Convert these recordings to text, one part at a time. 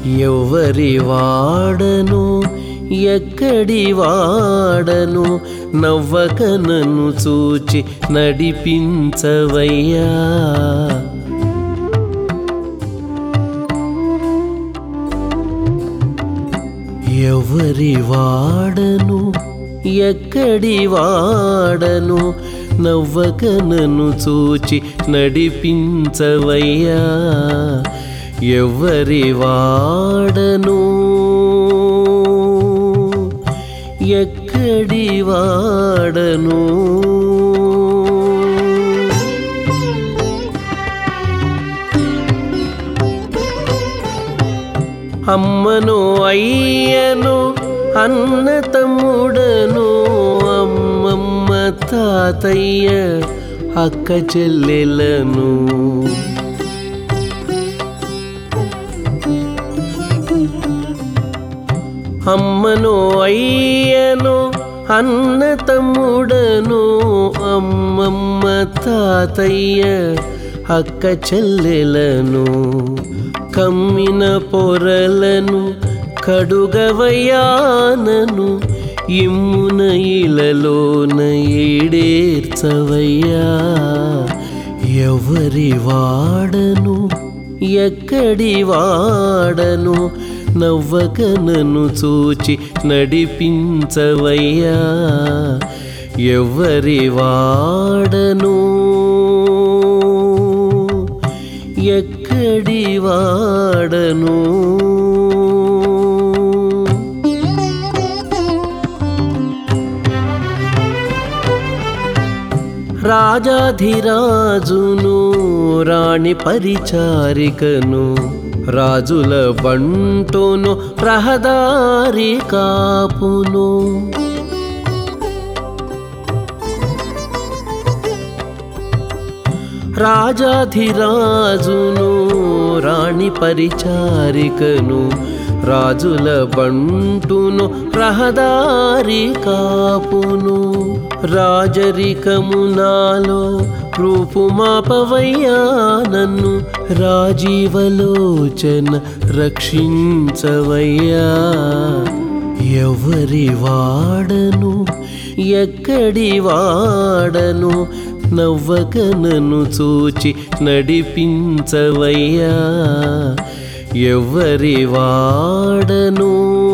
ఎవరి వాడను ఎక్కడి వాడను నవ్వక నన్ను చూచి నడిపించవయ్యా ఎవరి వాడను ఎక్కడి వాడను నవ్వక నన్ను చూచి నడిపించవయ్యా ఎవరి వాడను ఎక్కడి వాడను అమ్మను అయ్యను అన్న తమ్ముడను అమ్మమ్మ తాతయ్య అక్క చెల్లెలను అమ్మను అయ్యను అన్న తమ్ముడను అమ్మమ్మ తాతయ్య అక్క చెల్లెలను కమ్మిన పొరలను కడుగవయానను ఇమ్మున ఇలలోన ఏడేర్చవయ్యా ఎవరి వాడను ఎక్కడి వాడను నవ్వక నన్ను చూచి నడిపించవయ్యా ఎవరి వాడను ఎక్కడి వాడను రాజాధిరాజును రాణి పరిచారికను రాజుల బంటును రహదారి కాపును రాజాధిరాజును రాణి పరిచారికను రాజుల బంటును రహదారి కాపును రాజరికము నాలో రూపుమాపవయ్యా నన్ను రాజీవలోచన రక్షించవయ్యా ఎవరి వాడను ఎక్కడి వాడను నవ్వక నన్ను చూచి నడిపించవయ్యా ఎవరి వాడను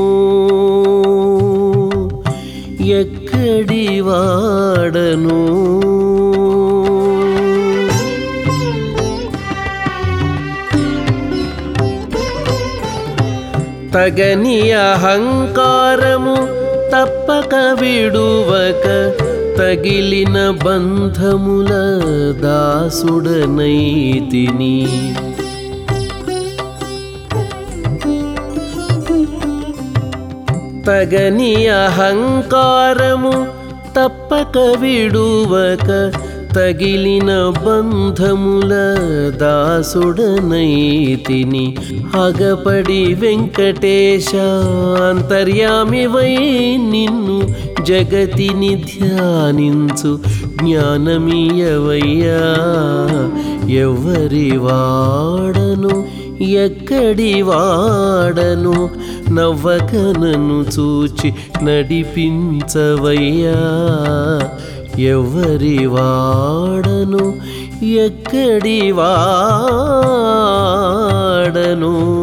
ఎక్కడి వాడను తగని అహంకారము తప్పక విడువక తగిలిన బంధముల దాసుడనైతిని తగని అహంకారము తప్పక విడువక తగిలిన బంధముల దాసుడనైతిని అగపడి వెంకటేశ అంతర్యామివై నిన్ను జగతిని ధ్యానించు జ్ఞానమీయవయ్యా ఎవరి వాడను ఎక్కడి వాడను నవ్వక నన్ను చూచి నడిపించవయ్యా ఎవరి వాడను ఎక్కడి వాడను